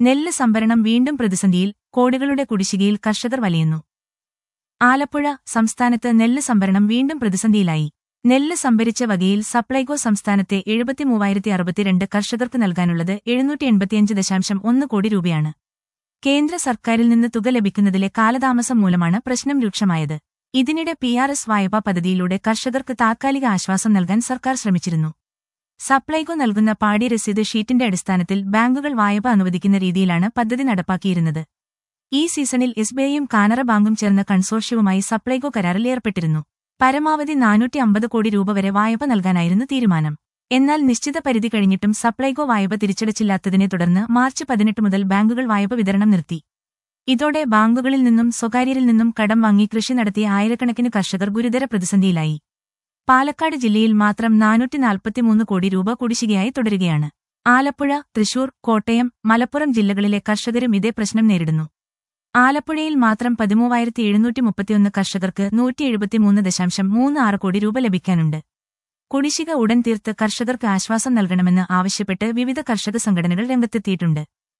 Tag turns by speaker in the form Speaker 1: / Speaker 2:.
Speaker 1: നെല്ല് സംഭരണം വീണ്ടും പ്രതിസന്ധിയിൽ കോടികളുടെ കുടിശ്ശികയിൽ കർഷകർ വലയുന്നു ആലപ്പുഴ സംസ്ഥാനത്ത് നെല്ല് സംഭരണം വീണ്ടും പ്രതിസന്ധിയിലായി നെല്ല് സംഭരിച്ച വകയിൽ സപ്ലൈകോ സംസ്ഥാനത്തെ എഴുപത്തിമൂവായിരത്തി അറുപത്തിരണ്ട് കർഷകർക്ക് നൽകാനുള്ളത് എഴുന്നൂറ്റി എൺപത്തിയഞ്ച് ദശാംശം ഒന്ന് കോടി രൂപയാണ് കേന്ദ്ര സർക്കാരിൽ നിന്ന് തുക ലഭിക്കുന്നതിലെ കാലതാമസം മൂലമാണ് പ്രശ്നം രൂക്ഷമായത് ഇതിനിടെ പി ആർ എസ് വായ്പാ പദ്ധതിയിലൂടെ കർഷകർക്ക് താത്കാലിക ആശ്വാസം നൽകാൻ സർക്കാർ ശ്രമിച്ചിരുന്നു സപ്ലൈകോ നൽകുന്ന പാടി രസീത് ഷീറ്റിന്റെ അടിസ്ഥാനത്തിൽ ബാങ്കുകൾ വായ്പ അനുവദിക്കുന്ന രീതിയിലാണ് പദ്ധതി നടപ്പാക്കിയിരുന്നത് ഈ സീസണിൽ എസ്ബിഐയും കാനറ ബാങ്കും ചേർന്ന കൺസോർഷ്യവുമായി സപ്ലൈകോ കരാറിൽ ഏർപ്പെട്ടിരുന്നു പരമാവധി നാനൂറ്റി അമ്പത് കോടി രൂപ വരെ വായ്പ നൽകാനായിരുന്നു തീരുമാനം എന്നാൽ നിശ്ചിത പരിധി കഴിഞ്ഞിട്ടും സപ്ലൈകോ വായ്പ തിരിച്ചടച്ചില്ലാത്തതിനെ തുടർന്ന് മാർച്ച് പതിനെട്ട് മുതൽ ബാങ്കുകൾ വായ്പ വിതരണം നിർത്തി ഇതോടെ ബാങ്കുകളിൽ നിന്നും സ്വകാര്യരിൽ നിന്നും കടം വാങ്ങി കൃഷി നടത്തിയ ആയിരക്കണക്കിന് കർഷകർ ഗുരുതര പ്രതിസന്ധിയിലായി പാലക്കാട് ജില്ലയിൽ മാത്രം നാനൂറ്റി നാൽപ്പത്തിമൂന്ന് കോടി രൂപ കുടിശ്ശികയായി തുടരുകയാണ് ആലപ്പുഴ തൃശൂർ കോട്ടയം മലപ്പുറം ജില്ലകളിലെ കർഷകരും ഇതേ പ്രശ്നം നേരിടുന്നു ആലപ്പുഴയിൽ മാത്രം പതിമൂവായിരത്തി എഴുന്നൂറ്റി മുപ്പത്തിയൊന്ന് കർഷകർക്ക് നൂറ്റി എഴുപത്തിമൂന്ന് ദശാംശം മൂന്ന് ആറ് കോടി രൂപ ലഭിക്കാനുണ്ട് കുടിശ്ശിക ഉടൻ തീർത്ത് കർഷകർക്ക് ആശ്വാസം നൽകണമെന്ന് ആവശ്യപ്പെട്ട് വിവിധ കർഷക സംഘടനകൾ രംഗത്തെത്തിയിട്ടുണ്ട്